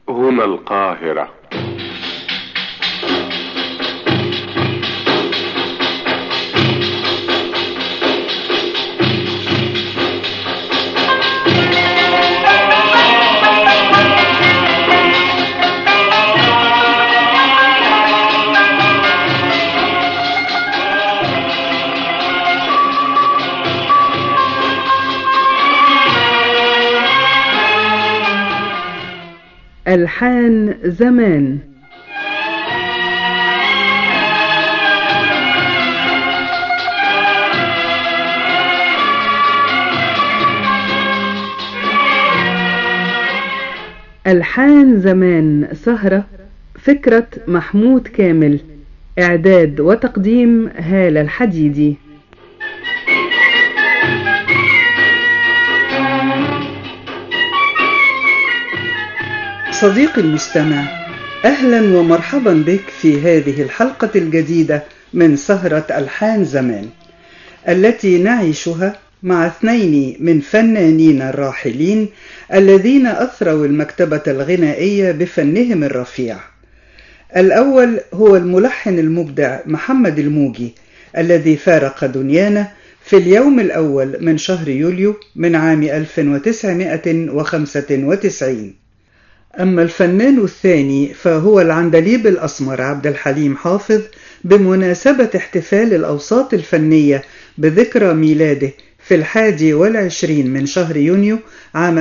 هنا القاهرة ألحان زمان ألحان زمان سهرة فكرة محمود كامل إعداد وتقديم هالة الحديدي صديقي المستمع أهلا ومرحبا بك في هذه الحلقة الجديدة من سهرة ألحان زمان التي نعيشها مع اثنين من فنانين الراحلين الذين أثروا المكتبة الغنائية بفنهم الرفيع الأول هو الملحن المبدع محمد الموجي الذي فارق دنيانا في اليوم الأول من شهر يوليو من عام 1995 أما الفنان الثاني فهو العندليب الأسمر عبد الحليم حافظ بمناسبة احتفال الأوساط الفنية بذكرى ميلاده في الحادي والعشرين من شهر يونيو عام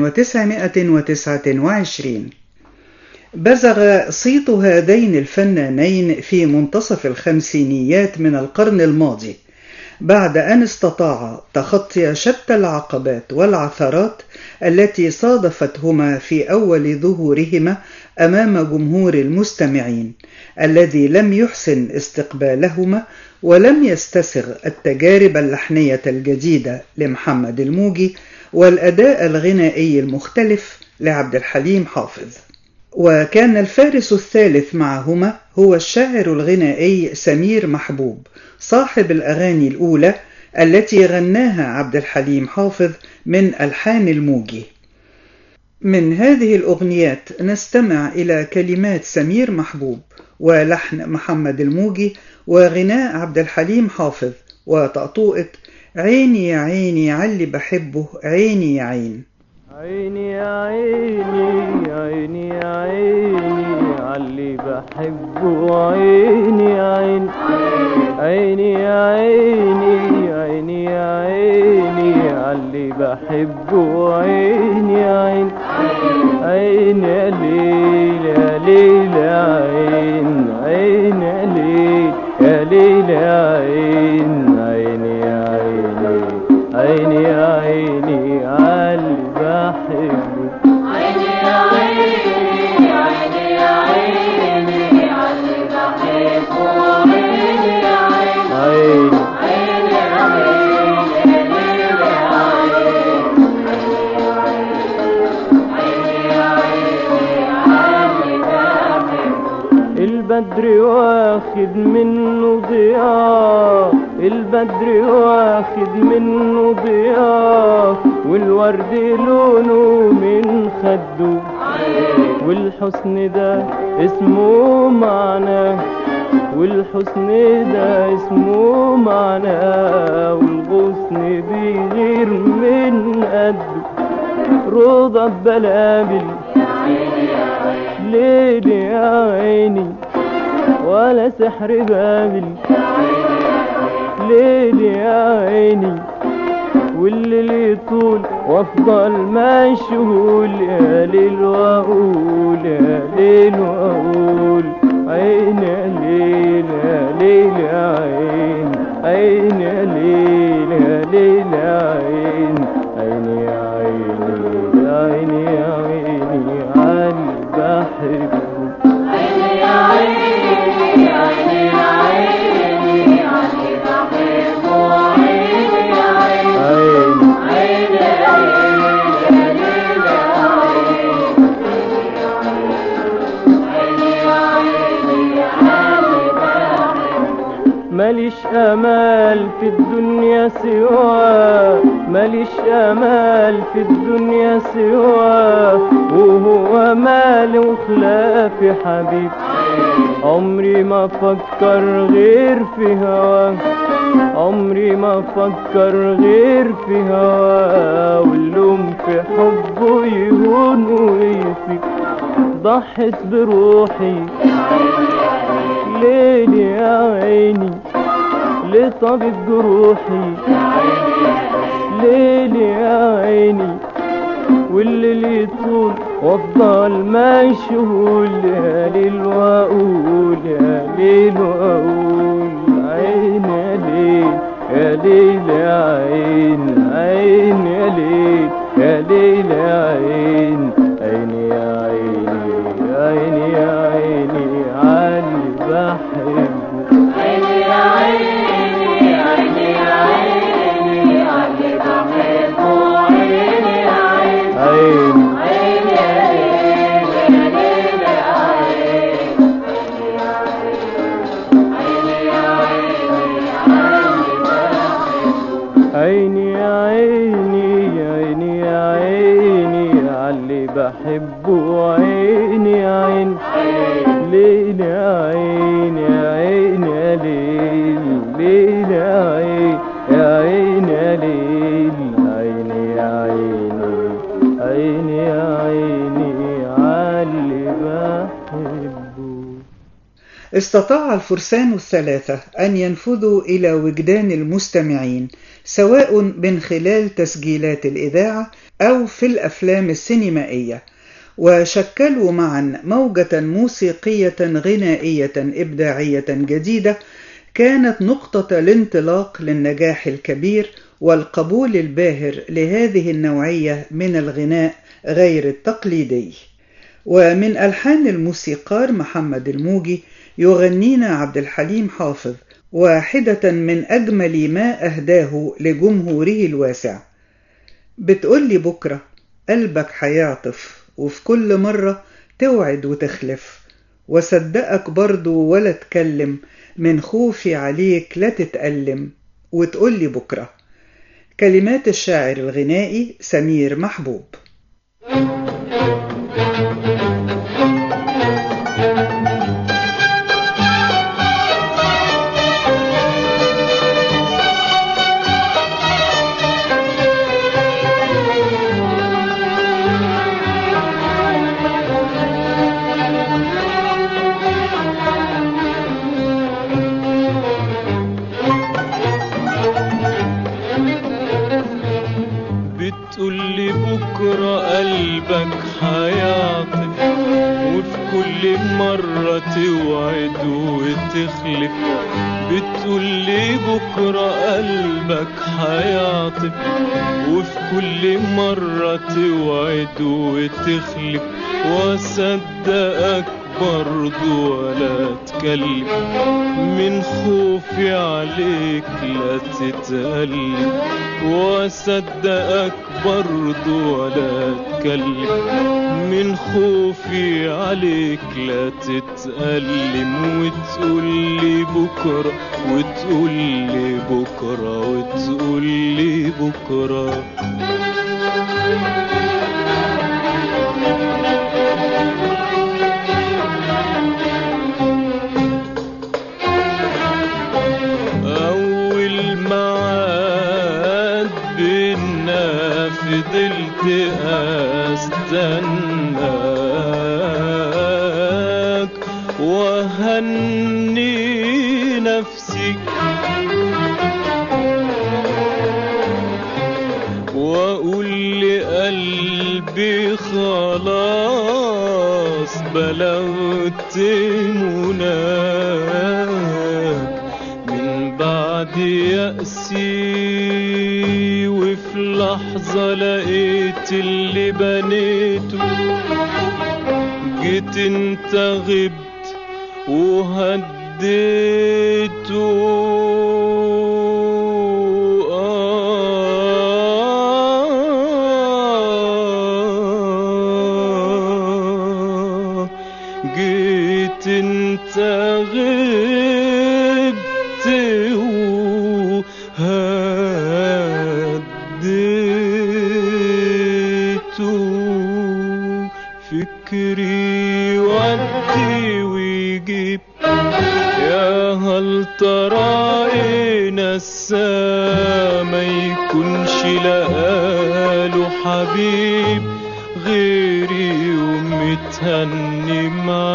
1929 بزغ صيت هذين الفنانين في منتصف الخمسينيات من القرن الماضي بعد أن استطاع تخطي شتى العقبات والعثرات التي صادفتهما في أول ظهورهما أمام جمهور المستمعين الذي لم يحسن استقبالهما ولم يستسغ التجارب اللحنية الجديدة لمحمد الموجي والأداء الغنائي المختلف لعبد الحليم حافظ وكان الفارس الثالث معهما هو الشاعر الغنائي سمير محبوب صاحب الأغاني الأولى التي غناها عبد الحليم حافظ من ألحان الموجي من هذه الأغنيات نستمع إلى كلمات سمير محبوب ولحن محمد الموجي وغناء عبد الحليم حافظ وطقطوقة عيني يا عيني علي بحبه عيني يا عين عيني يا عيني عيني يا عيني علي بحبه عيني يا عين عيني يا عيني عيني يا عيني علي بحبه عيني يا عين عين يا ليل يا ليل يا عين عين يا ليل يا ليل يا عين عيني يا عيني عيني يا عيني علي بحبه عيني يا عيني عيني يا عيني علي بحبه عيني يا عيني عيني عيني يا عيني يا عيني يا عيني علي بحبه البدر واخد منه ضياء البدر واخد منه ضياء والورد لونه من خده والحسن ده اسمه معنى والحسن ده اسمه معنى والغصن بيغير من قده رضا بلابل ليل يا عيني ولا سحر بابل ليل يا عيني والليل يطول وافضل مشغول يا ليل واقول يا ليل واقول عين يا ليل يا ليل يا عين عين يا ليل يا ليل يا عين عيني يا عيني يا عيني يا عيني علي بحبه عيني يا عيني عيني يا عيني علي بحبه عيني يا عيني عيني عيني يا ليل يا عيني عيني يا عيني علي بحبه ماليش امال في الدنيا سواه ماليش امال في الدنيا سواه وهو مال وخلافي حبيب عمري ما فكر غير في هواه عمري ما فكر غير في هواه واللوم في حبه يهون ويفي ضحت بروحي ليلي يا عيني لطبيب جروحي ليلي يا عيني والليل يطول وافضل مشغول يا ليل واقول يا ليل واقول عين يا ليل يا ليل يا عين عين يا ليل يا ليل يا عين عين يا عيني عين يا عيني علي بحبه عيني يا عيني عيني يا عيني علي بحبه عيني يا عيني عين عيني يا ليل يا ليل يا عيني عيني يا عيني عيني يا عيني علي بحبه عيني يا عيني يا عيني ليل يا عين يا عين يا ليل ليل يا عين يا عين يا ليل عين يا عيني عين يا عيني علي بحبه استطاع الفرسان الثلاثة أن ينفذوا إلى وجدان المستمعين سواء من خلال تسجيلات الإذاعة أو في الأفلام السينمائية وشكلوا معا موجة موسيقية غنائية إبداعية جديدة كانت نقطة الانطلاق للنجاح الكبير والقبول الباهر لهذه النوعية من الغناء غير التقليدي ومن ألحان الموسيقار محمد الموجي يغنينا عبد الحليم حافظ واحدة من أجمل ما أهداه لجمهوره الواسع بتقولي بكرة قلبك هيعطف وفي كل مرة توعد وتخلف وصدقك برضو ولا تكلم من خوفي عليك لا تتألم وتقولي بكرة كلمات الشاعر الغنائي سمير محبوب بتقولي بكرة قلبك هيعطف وفي كل مرة توعد وتخلف بتقولي بكرة قلبك هيعطف وفي كل مرة توعد وتخلف وصدقك برضو ولا تكلم من خوفي عليك لا تتألم وصدقك برضو ولا تكلم من خوفي عليك لا تتألم وتقولي بكرة وتقولي بكرة وتقولي بكرة أول معاد بينا فضلت أستناك وهني نفسي وأقول لقلبي خلاص بلغت مناك من بعد يأسي وفي لحظة لقيت اللي بنيته جيت انت غبت وهديته آه جيت انت غبت يودي ويجيب يا هل ترى إيه نساه ما يكونش لقاله حبيب غيري ومتهني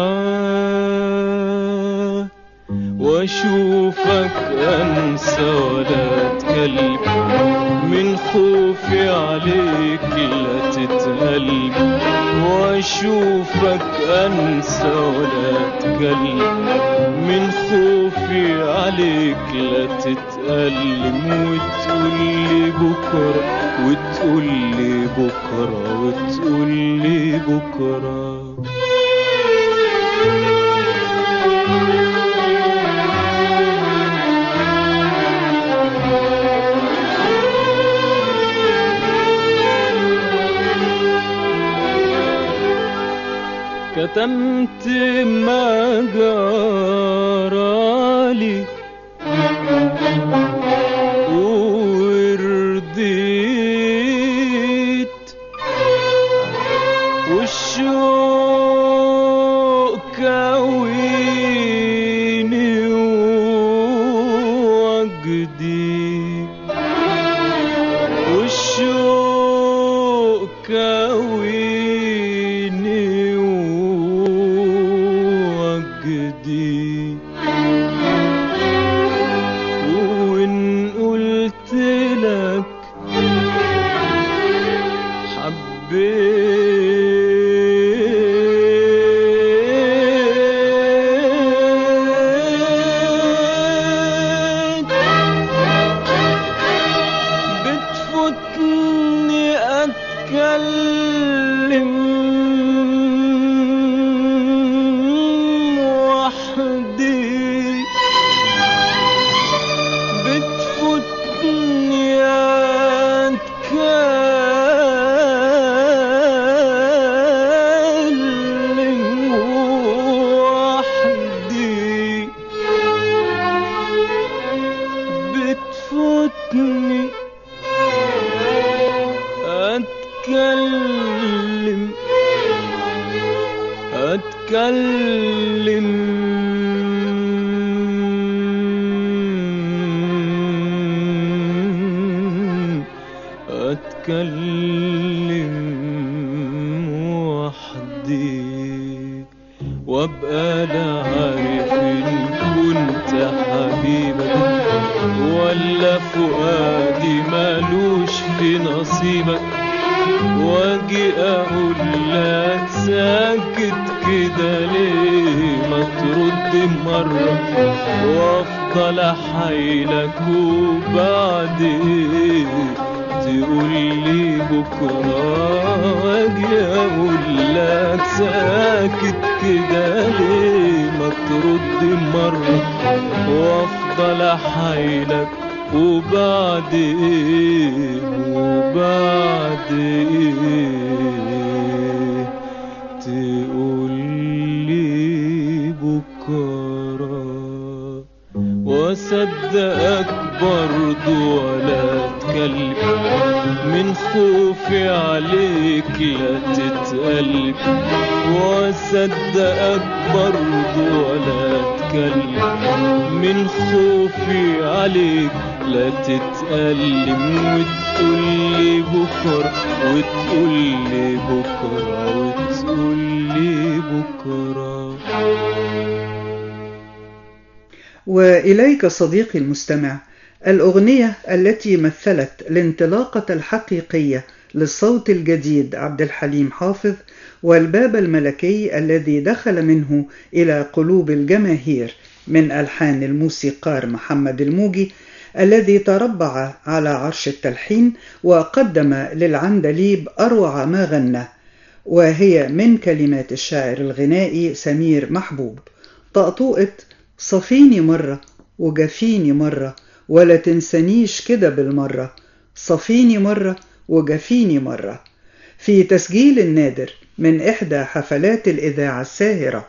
معاه واشوفك انسى ولا اتكلم من خوفي عليك لا تتقلب واشوفك انسى ولا اتكلم من خوفي عليك لا تتألم وتقولي بكرة وتقولي بكرة وتقولي بكرة كتمت ما جرالي ورديت والشوق كويني وجدي والشوق كويني وجدي وإن قلت لك حبيت بتفوتني أتكلم وحدي بتفوتني أتكلم وحدي بتفوتني أتكلم أتكلم أتكلم وحدي وابقى لا عارف إن كنت حبيبك ولا فؤادي مالوش في نصيبك واجي اقول لك ساكت كده ليه ما ترد مرة وافضل احايلك وبعدين تقول لي بكرة واجي اقول لك ساكت كده ليه ما ترد مرة وافضل احايلك وبعد ايه وبعد ايه تقول لي بكره واصدقك برضو ولا اتكلم من خوفي عليك لا تتقلب واصدقك برضو ولا اتكلم من خوفي عليك لا تتألم وتقولي بكرة وتقولي بكرة وتقولي بكرة وإليك صديقي المستمع الأغنية التي مثلت الانطلاقة الحقيقية للصوت الجديد عبد الحليم حافظ والباب الملكي الذي دخل منه إلى قلوب الجماهير من ألحان الموسيقار محمد الموجي الذي تربع على عرش التلحين وقدم للعندليب أروع ما غنى وهي من كلمات الشاعر الغنائي سمير محبوب طقطوقة صفيني مرة وجفيني مرة ولا تنسانيش كده بالمرة صفيني مرة وجفيني مرة في تسجيل النادر من إحدى حفلات الإذاعة الساهرة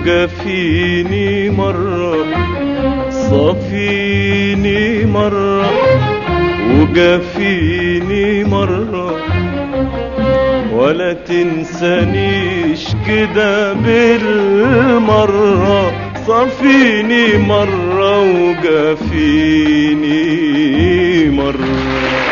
وجافيني مرة صافيني مرة وجافيني مرة ولا تنسانيش كده بالمرة صافيني مرة وجافيني مرة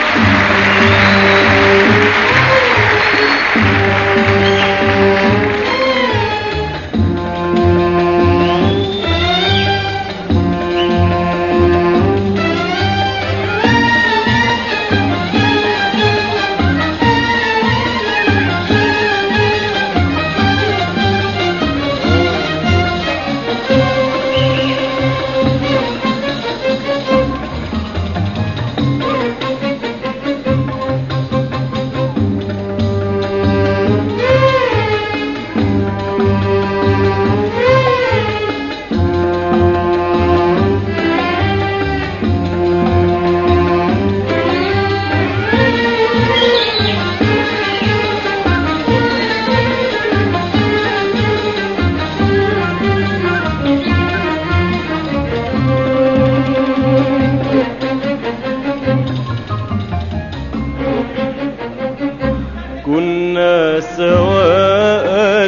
كنا سوا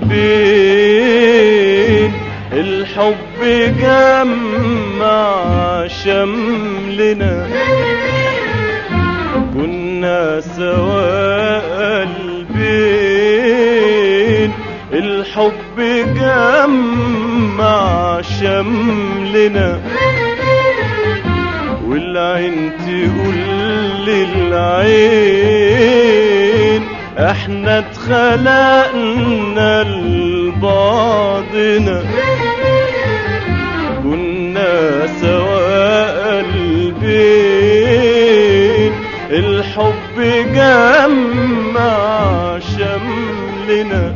قلبين الحب جمع شملنا كنا سوا قلبين الحب جمع شملنا والعين تقول للعين احنا اتخلقنا لبعضنا كنا سوا قلبين الحب جمع شملنا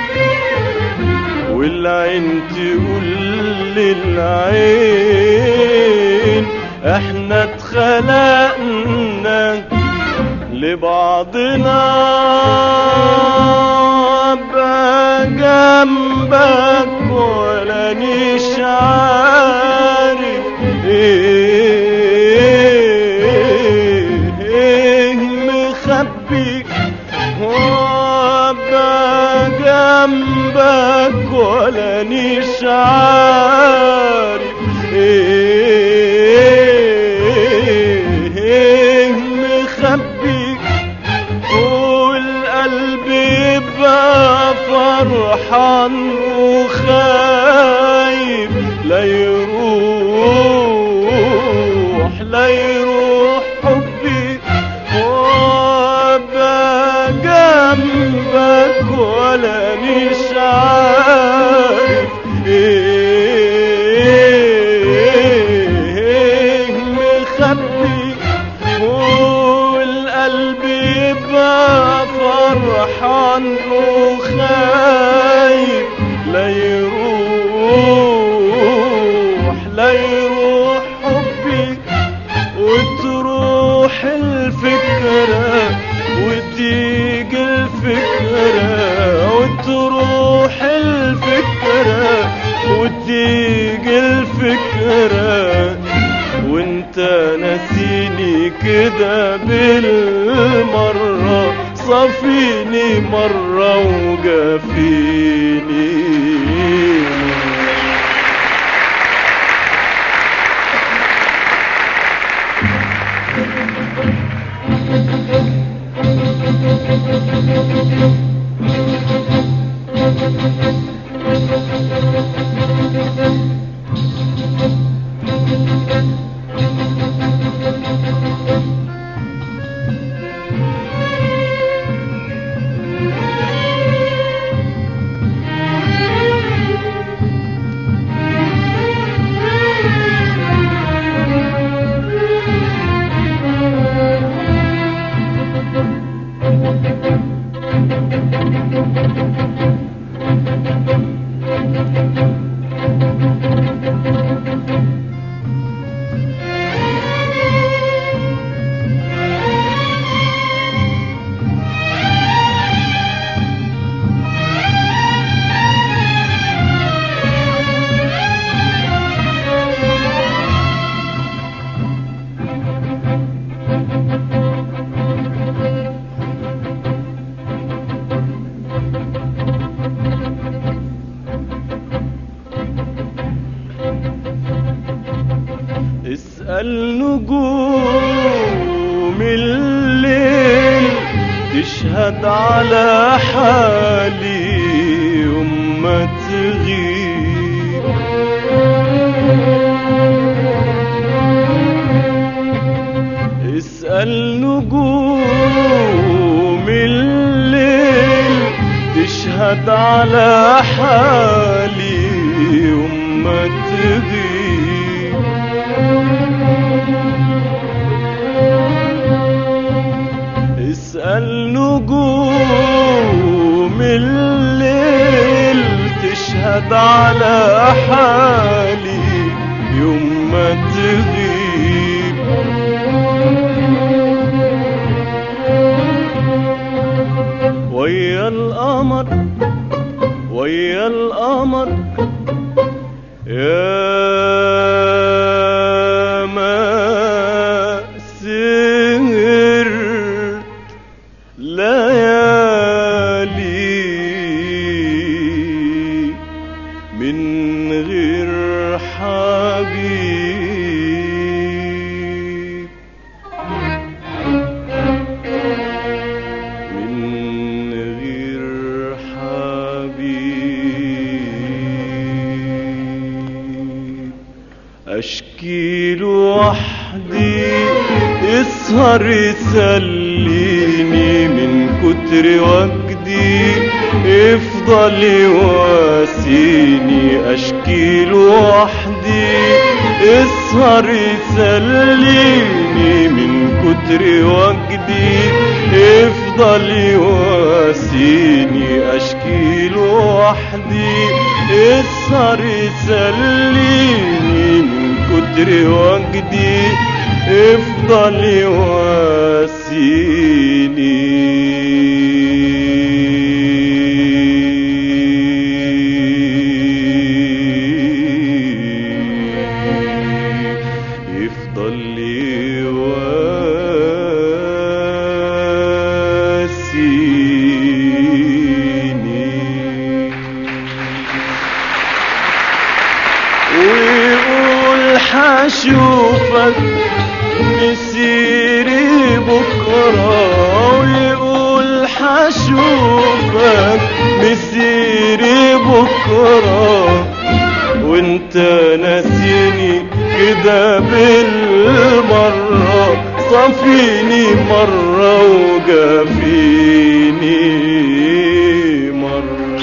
والعين تقول للعين احنا اتخلقنا لبعضنا ابقى جنبك ولا نيش عارف ايه ايه مخبي وابقى جنبك ولا نيش عارف ايه ايه مخبي والقلب يبقى فرحان وخايف لا يروح لا يروح حبي وابقى جنبك ولا مش عارف ايه مخبي والقلب يبقى فرحان وخايف لا يروح لا يروح حبي وتروح الفكرة وتيجي الفكرة وتروح الفكرة وتيجي الفكرة وانت ناسيني كده بالمرة صافيني مرة وجافيني اسأل نجوم الليل تشهد على حالي يوم ما تغيب اسأل نجوم الليل تشهد على حالي يوم ما تغيب اسأل نجوم الليل تشهد على حالي يوم ما تغيب ويا القمر ويا القمر يا ما سهرت ليالي من غير حبيب من غير حبيب اشكي له وحدي يسهر يسليني من كتر وجدي يفضل يواسيني اشكي له وحدي يسهر يسليني من كتر وجدي يفضل يواسيني اشكي له وحدي يسهر يسليني من كتر وجدي يفضل يواسيني يفضل يواسيني ويقول حشوفك مسيري بكرة ويقول حشوفك مسيري بكرة وانت ناسيني كده بالمرة صفيني مرة وجافيني مرة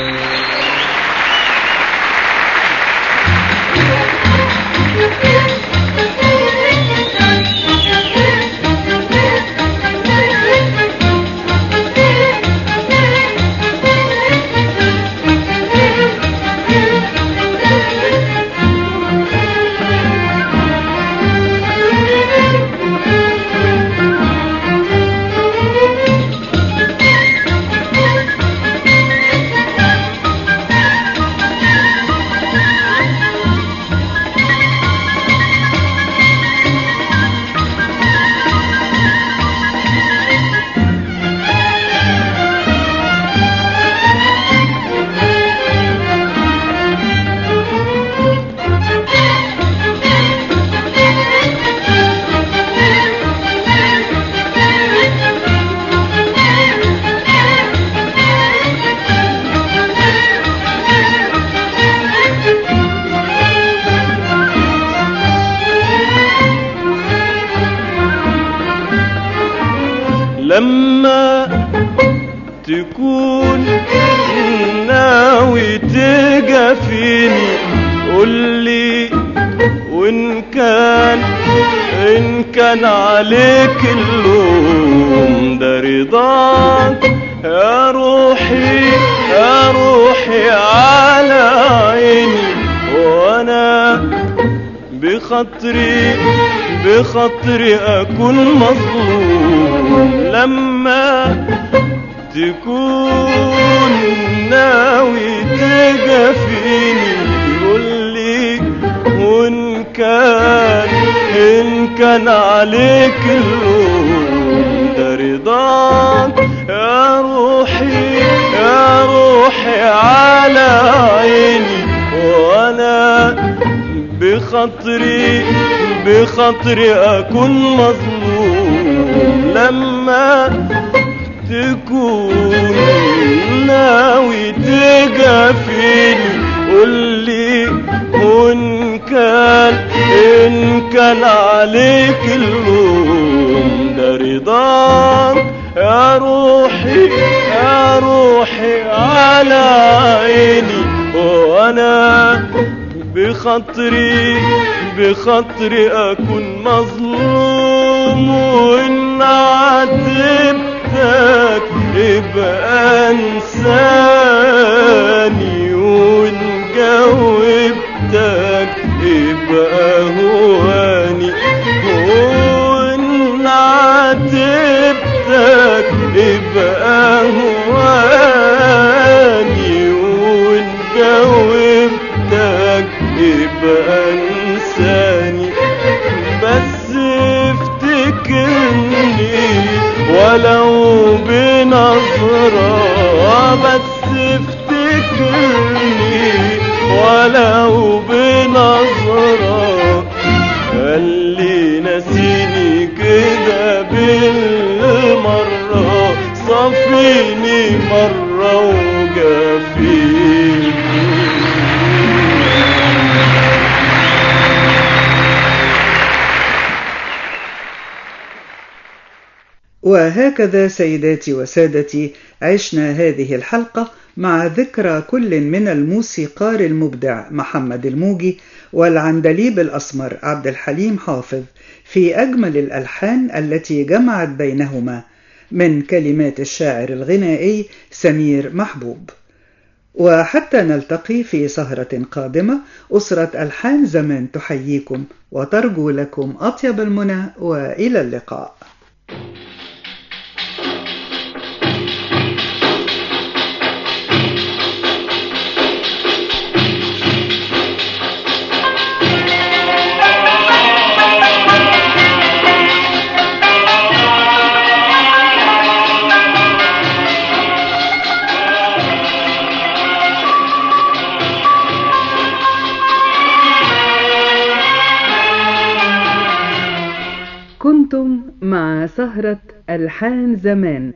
لما تكون ناوي تجافيني قولي وان كان ان كان عليك اللوم ده رضاك يا روحي يا روحي على عيني وانا بخاطري بخاطري اكون مظلوم لما تكون ناوي تجافيني قولي وان كان ان كان عليك اللوم ده رضاك يا روحي يا روحي على عيني وانا بخاطري بخاطري أكون مظلوم لما تكون ناوي تجافيني قولي وإن كان إن كان عليك اللوم ده رضاك يا روحي يا روحي على عيني وأنا بخاطري بخاطري أكون مظلوم وإن عاتبتك يبقى انساني وإن جاوبتك يبقى هواني وإن عاتبتك يبقى هواني وإن جاوبتك يبقى انساني بس افتكرني ولو بنظرة بس افتكرني ولو بنظرة خلي نسيني كده بالمرة صفيني مرة وجافيني وهكذا سيداتي وسادتي عشنا هذه الحلقة مع ذكرى كل من الموسيقار المبدع محمد الموجي والعندليب الأسمر عبد الحليم حافظ في أجمل الألحان التي جمعت بينهما من كلمات الشاعر الغنائي سمير محبوب وحتى نلتقي في سهرة قادمة أسرة ألحان زمان تحييكم وترجو لكم أطيب المنى وإلى اللقاء كنتم مع سهرة ألحان زمان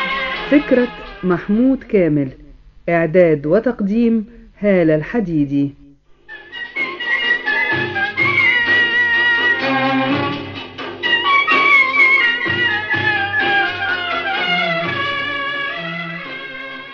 فكرة محمود كامل إعداد وتقديم هالة الحديدي